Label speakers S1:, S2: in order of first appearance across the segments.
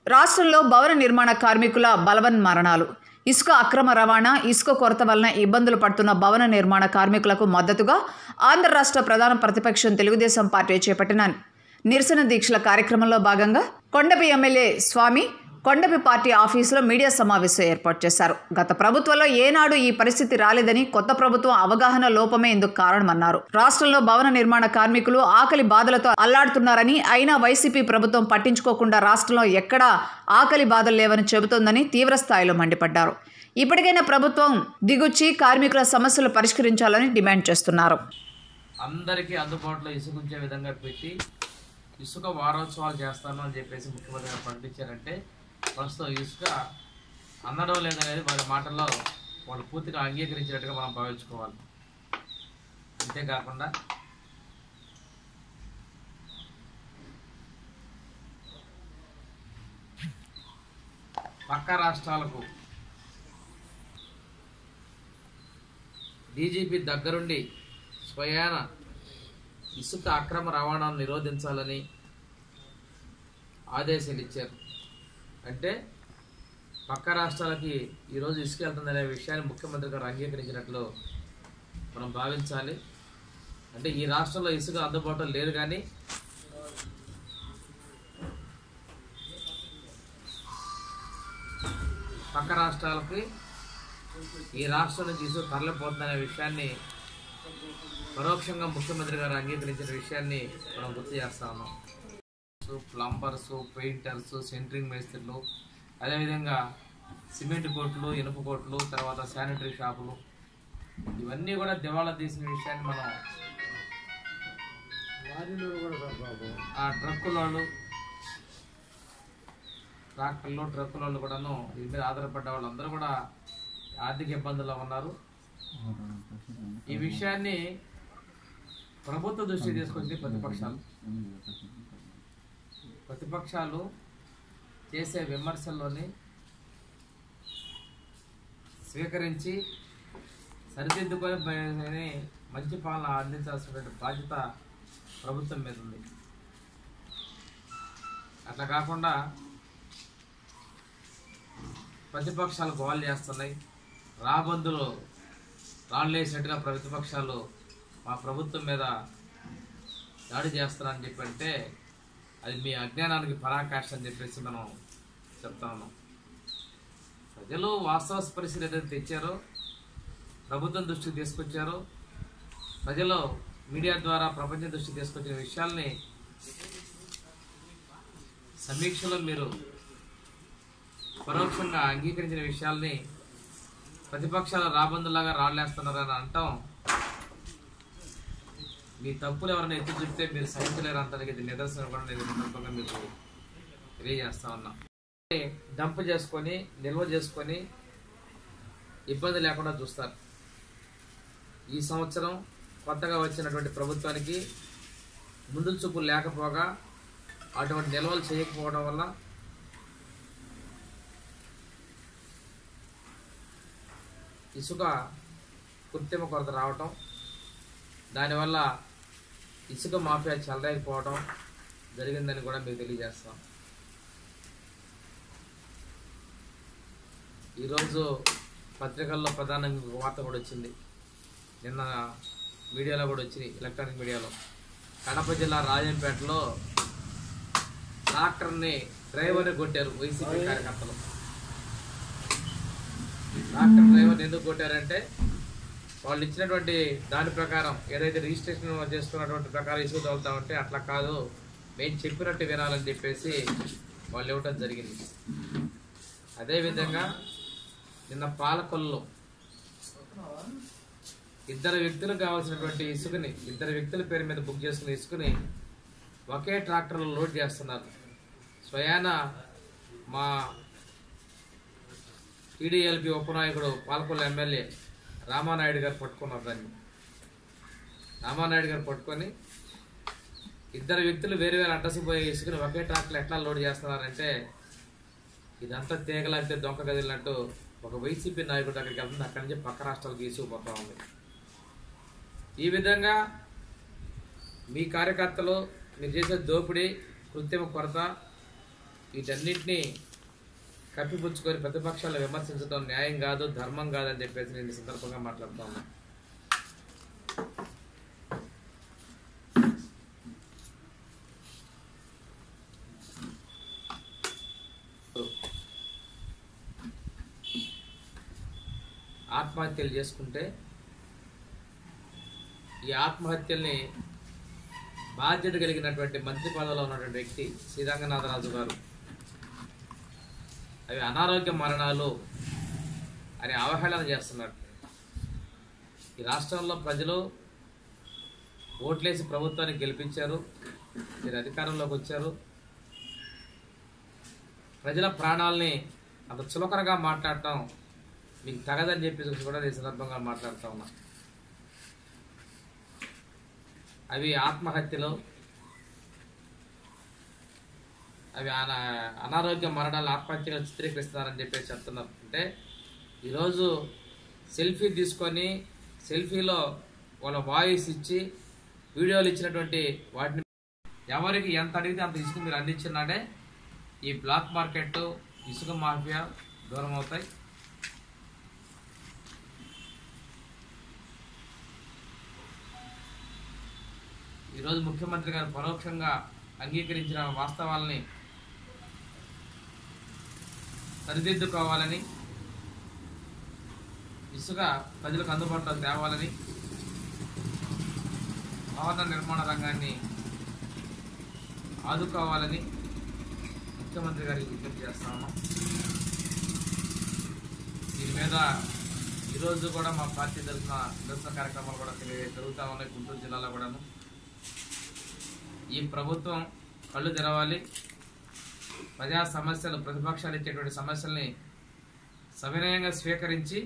S1: రాష్ట్రంలో భవన నిర్మాణ కార్మికుల బలవన్ మరణాలు ఇసుక అక్రమ రవాణా ఇసుక కొరత వలన ఇబ్బందులు పడుతున్న భవన నిర్మాణ కార్మికులకు మద్దతుగా ఆంధ్ర రాష్ట్ర ప్రధాన ప్రతిపక్షం తెలుగుదేశం పార్టీ చేపట్టిన నిరసన దీక్షల కార్యక్రమంలో భాగంగా కొండపి ఎమ్మెల్యే స్వామి కొండపి పార్టీ ఆఫీసులో మీడియా సమావేశం ఏర్పాటు చేశారు గత ప్రభుత్వంలో ఏనాడు ఈ పరిస్థితి రాలేదని కొత్త ప్రభుత్వం అవగాహన లోపమే ఇందుకు కారణమన్నారు రాష్ట్రంలో భవన నిర్మాణ కార్మికులు ఆకలి బాధలతో అల్లాడుతున్నారని అయినా వైసీపీ ప్రభుత్వం పట్టించుకోకుండా రాష్ట్రంలో ఎక్కడా ఆకలి బాధలు లేవని చెబుతోందని తీవ్ర స్థాయిలో మండిపడ్డారు ఇప్పటికైనా ప్రభుత్వం దిగుచ్చి కార్మికుల సమస్యలు పరిష్కరించాలని డిమాండ్ చేస్తున్నారు
S2: అందరికీ అందుబాటులో ఇసుక ఉంచే విధంగా పెట్టి ఇసుక వారోత్సవాలు చేస్తాను అని చెప్పేసి ముఖ్యమంత్రి గారు ప్రకటించారంటే ప్రస్తుతం ఇసుక అందడం లేదనేది వాళ్ళ మాటల్లో వాళ్ళు పూర్తిగా అంగీకరించినట్టుగా మనం భావించుకోవాలి అంతేకాకుండా పక్క రాష్ట్రాలకు డీజీపీ దగ్గరుండి స్వయాన ఇసుక అక్రమ రవాణాను నిరోధించాలని ఆదేశాలు ఇచ్చారు అంటే పక్క రాష్ట్రాలకి ఈరోజు ఇసుక వెళ్తుందనే విషయాన్ని ముఖ్యమంత్రి గారు అంగీకరించినట్లు మనం భావించాలి అంటే ఈ రాష్ట్రంలో ఇసుక అందుబాటులో లేదు కానీ పక్క రాష్ట్రాలకి ఈ రాష్ట్రం నుంచి ఇసుక తరలిపోతుందనే విషయాన్ని పరోక్షంగా ముఖ్యమంత్రి గారు అంగీకరించిన విషయాన్ని మనం గుర్తు చేస్తా ఉన్నాం ప్లంబర్స్ పెయింటర్స్ సెంట్రింగ్ మేస్త్రులు అదేవిధంగా సిమెంట్ కోట్లు ఇనుప కోట్లు తర్వాత శానిటరీ షాపులు ఇవన్నీ కూడా దివాళా తీసిన విషయాన్ని మనం ఆ ట్రక్కుల వాళ్ళు ట్రాక్టర్లు ట్రక్కుల వాళ్ళు కూడాను దీని మీద ఆధారపడ్డ వాళ్ళందరూ కూడా ఆర్థిక ఇబ్బందుల్లో ఉన్నారు ఈ విషయాన్ని ప్రభుత్వ దృష్టికి తీసుకొచ్చింది ప్రతిపక్షాలు ప్రతిపక్షాలు చేసే విమర్శల్లోని స్వీకరించి సరిదిద్దుకొని బయలుదేరి మంచి పాలన అందించాల్సినటువంటి బాధ్యత ప్రభుత్వం మీద ఉంది అట్లా కాకుండా ప్రతిపక్షాలు గోల్ చేస్తున్నాయి రాబందులు రాళ్ళేసినట్టుగా ప్రతిపక్షాలు మా ప్రభుత్వం మీద దాడి చేస్తున్నారని చెప్పి అంటే అది మీ అజ్ఞానానికి పరాకాష్ట అని చెప్పేసి మనం చెప్తా ఉన్నాం ప్రజలు వాస్తవ పరిస్థితి ఏదైతే తెచ్చారో ప్రభుత్వం దృష్టికి తీసుకొచ్చారో ప్రజలు మీడియా ద్వారా ప్రపంచం దృష్టికి తీసుకొచ్చిన విషయాల్ని సమీక్షలో మీరు పరోక్షంగా అంగీకరించిన విషయాల్ని ప్రతిపక్షాల రాబందులాగా రాళ్ళేస్తున్నారని అంటాం మీ తప్పులు ఎవరైనా ఎత్తి చూపితే మీరు సహించలేరు అంటానికి ఇది నిదర్శనం కూడా నేను సందర్భంగా మీకు తెలియజేస్తా ఉన్నా డంప్ చేసుకొని నిల్వ చేసుకొని ఇబ్బంది లేకుండా చూస్తారు ఈ సంవత్సరం కొత్తగా వచ్చినటువంటి ప్రభుత్వానికి ముందు చూపు లేకపోగా అటువంటి నిల్వలు చేయకపోవడం వల్ల ఇసుక కృత్రిమ కొరత రావటం దానివల్ల ఇసుక మాఫియా చెలరేకపోవడం జరిగిందని కూడా మీకు తెలియజేస్తాం ఈరోజు పత్రికల్లో ప్రధానంగా ఒక వార్త కూడా వచ్చింది నిన్న మీడియాలో కూడా వచ్చింది ఎలక్ట్రానిక్ మీడియాలో కడప జిల్లా రాజంపేటలో ట్రాక్టర్ని డ్రైవర్ని కొట్టారు వైసీపీ కార్యకర్తలు ట్రాక్టర్ డ్రైవర్ని ఎందుకు కొట్టారంటే వాళ్ళు ఇచ్చినటువంటి దాని ప్రకారం ఏదైతే రిజిస్ట్రేషన్ చేసుకున్నటువంటి ప్రకారం ఇసుక తోలుతా ఉంటే అట్లా కాదు మేము చెప్పినట్టు వినాలని చెప్పేసి వాళ్ళు ఇవ్వటం జరిగింది అదేవిధంగా నిన్న పాలకొల్లు ఇద్దరు వ్యక్తులకు కావాల్సినటువంటి ఇసుకని ఇద్దరు వ్యక్తుల పేరు మీద బుక్ చేసుకున్న ఇసుకని ఒకే ట్రాక్టర్లో లోడ్ చేస్తున్నారు స్వయాన మా టీడీఎల్పీ ఉపనాయకుడు పాలకొల్లు ఎమ్మెల్యే రామానాయుడు గారు పట్టుకున్నారు దాన్ని రామానాయుడు గారు పట్టుకొని ఇద్దరు వ్యక్తులు వేరు వేరు అడ్రస్కి పోయి ఇసుకుని ఒకే ట్రాక్లో ఎట్లా లోడ్ చేస్తున్నారంటే ఇదంతా తీగలాగితే దొంగ కదిలినట్టు ఒక వైసీపీ నాయకుడు అక్కడికి వెళ్తుంది అక్కడి నుంచి పక్క రాష్ట్రాలకు తీసుకుపోతా ఉంది ఈ విధంగా మీ కార్యకర్తలు మీరు చేసే దోపిడీ కృత్రిమ కొరత వీటన్నిటినీ కప్పిపుచ్చుకొని ప్రతిపక్షాలు విమర్శించడం న్యాయం కాదు ధర్మం కాదని చెప్పేసి నేను ఈ సందర్భంగా మాట్లాడుతా ఉన్నా ఆత్మహత్యలు చేసుకుంటే ఈ ఆత్మహత్యల్ని బాధ్యత కలిగినటువంటి మంత్రి పదవిలో ఉన్నటువంటి వ్యక్తి శ్రీరంగనాథరాజు గారు అవి అనారోగ్య మరణాలు అని అవహేళన చేస్తున్నారు ఈ రాష్ట్రంలో ప్రజలు ఓట్లేసి ప్రభుత్వాన్ని గెలిపించారు మీరు అధికారంలోకి వచ్చారు ప్రజల ప్రాణాలని అంత చులకనగా మాట్లాడటం మీకు తగదని చెప్పేసి కూడా ఈ సందర్భంగా మాట్లాడుతూ ఉన్నా అవి ఆత్మహత్యలు అవి అనా అనారోగ్య మరణాలు ఆత్మహత్యగా చిత్రీకరిస్తున్నారని చెప్పేసి చెప్తున్నారు అంటే ఈరోజు సెల్ఫీ తీసుకొని సెల్ఫీలో వాళ్ళ వాయిస్ ఇచ్చి వీడియోలు ఇచ్చినటువంటి వాటిని ఎవరికి ఎంత అడిగితే అంత ఇసుక మీరు అందించినాడే ఈ బ్లాక్ మార్కెట్ ఇసుక మాఫియా దూరం అవుతాయి ఈరోజు ముఖ్యమంత్రి గారు పరోక్షంగా అంగీకరించిన వాస్తవాలని సరిదిద్దుకోవాలని ఇసుక ప్రజలకు అందుబాటులో తేవాలని భవన నిర్మాణ రంగాన్ని ఆదుకోవాలని ముఖ్యమంత్రి గారికి విజ్ఞప్తి చేస్తా ఉన్నాం దీని మీద ఈరోజు కూడా మా పార్టీ తరఫున నిరసన కార్యక్రమాలు కూడా తెలియ- జరుగుతూ ఉన్నాయి గుంటూరు జిల్లాలో కూడాను ఈ ప్రభుత్వం కళ్ళు తెరవాలి ప్రజా సమస్యలు ప్రతిపక్షాలు ఇచ్చేటువంటి సమస్యల్ని సవినయంగా స్వీకరించి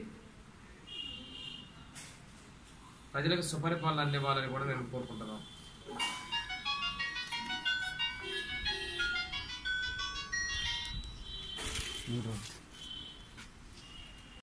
S2: ప్రజలకు సుపరిపాలన అందివ్వాలని కూడా నేను కోరుకుంటున్నాను
S3: మీరు